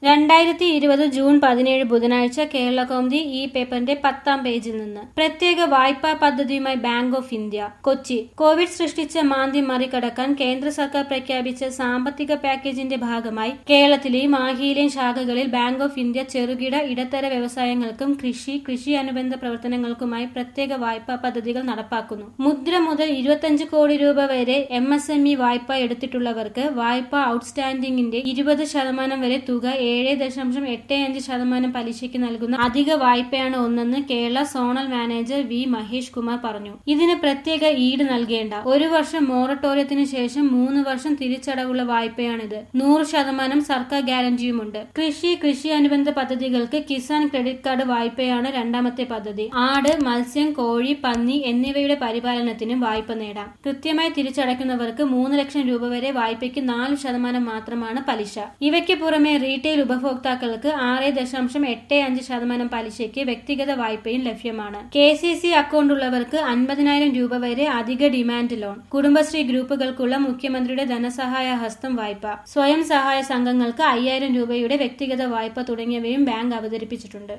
രണ്ടായിരത്തി ഇരുപത് ജൂൺ പതിനേഴ് ബുധനാഴ്ച കേരള കൗമുദി ഈ പേപ്പറിന്റെ പത്താം പേജിൽ നിന്ന് പ്രത്യേക വായ്പാ പദ്ധതിയുമായി Bank of India Kochi covid സൃഷ്ടിച്ച മാന്ദ്യം മറികടക്കാൻ കേന്ദ്ര സർക്കാർ പ്രഖ്യാപിച്ച സാമ്പത്തിക പാക്കേജിന്റെ ഭാഗമായി കേരളത്തിലെയും മാഹിയിലെയും ശാഖകളിൽ ബാങ്ക് ഓഫ് ഇന്ത്യ ചെറുകിട ഇടത്തര വ്യവസായങ്ങൾക്കും കൃഷി കൃഷി അനുബന്ധ പ്രവർത്തനങ്ങൾക്കുമായി പ്രത്യേക വായ്പാ പദ്ധതികൾ നടപ്പാക്കുന്നു മുദ്ര മുതൽ ഇരുപത്തിയഞ്ച് കോടി രൂപ വരെ എം എസ് എം ഇ വായ്പ എടുത്തിട്ടുള്ളവർക്ക് വായ്പ ഔട്ട്സ്റ്റാൻഡിംഗിന്റെ ഇരുപത് ശതമാനം വരെ തുക ഏഴ് ദശാംശം എട്ട് അഞ്ച് ശതമാനം പലിശയ്ക്ക് നൽകുന്ന അധിക വായ്പയാണ് ഒന്നെന്ന് Kerala zonal manager V Mahesh Kumar പറഞ്ഞു ഇതിന് പ്രത്യേക ഈട് നൽകേണ്ട ഒരു വർഷം മൊറട്ടോറിയത്തിന് ശേഷം മൂന്ന് വർഷം തിരിച്ചടവുള്ള വായ്പയാണിത് നൂറ് ശതമാനം സർക്കാർ ഗ്യാരണ്ടിയുമുണ്ട് കൃഷി കൃഷി അനുബന്ധ പദ്ധതികൾക്ക് കിസാൻ ക്രെഡിറ്റ് കാർഡ് വായ്പയാണ് രണ്ടാമത്തെ പദ്ധതി ആട് മത്സ്യം കോഴി പന്നി എന്നിവയുടെ പരിപാലനത്തിനും വായ്പ നേടാം കൃത്യമായി തിരിച്ചടയ്ക്കുന്നവർക്ക് മൂന്ന് ലക്ഷം രൂപ വരെ വായ്പയ്ക്ക് നാല് ശതമാനം മാത്രമാണ് പലിശ ഇവയ്ക്ക് പുറമെ റീറ്റെയിൽ ഉപഭോക്താക്കൾക്ക് ആറ് ദശാംശം എട്ട് അഞ്ച് ശതമാനം പലിശയ്ക്ക് വ്യക്തിഗത വായ്പയും ലഭ്യമാണ് കെ സി സി അക്കൗണ്ട് ഉള്ളവർക്ക് അൻപതിനായിരം രൂപ വരെ അധിക ഡിമാൻഡ് ലോൺ കുടുംബശ്രീ ഗ്രൂപ്പുകൾക്കുള്ള മുഖ്യമന്ത്രിയുടെ ധനസഹായ ഹസ്തം വായ്പ സ്വയം സഹായ സംഘങ്ങൾക്ക് അയ്യായിരം രൂപയുടെ വ്യക്തിഗത വായ്പ തുടങ്ങിയവയും ബാങ്ക് അവതരിപ്പിച്ചിട്ടുണ്ട്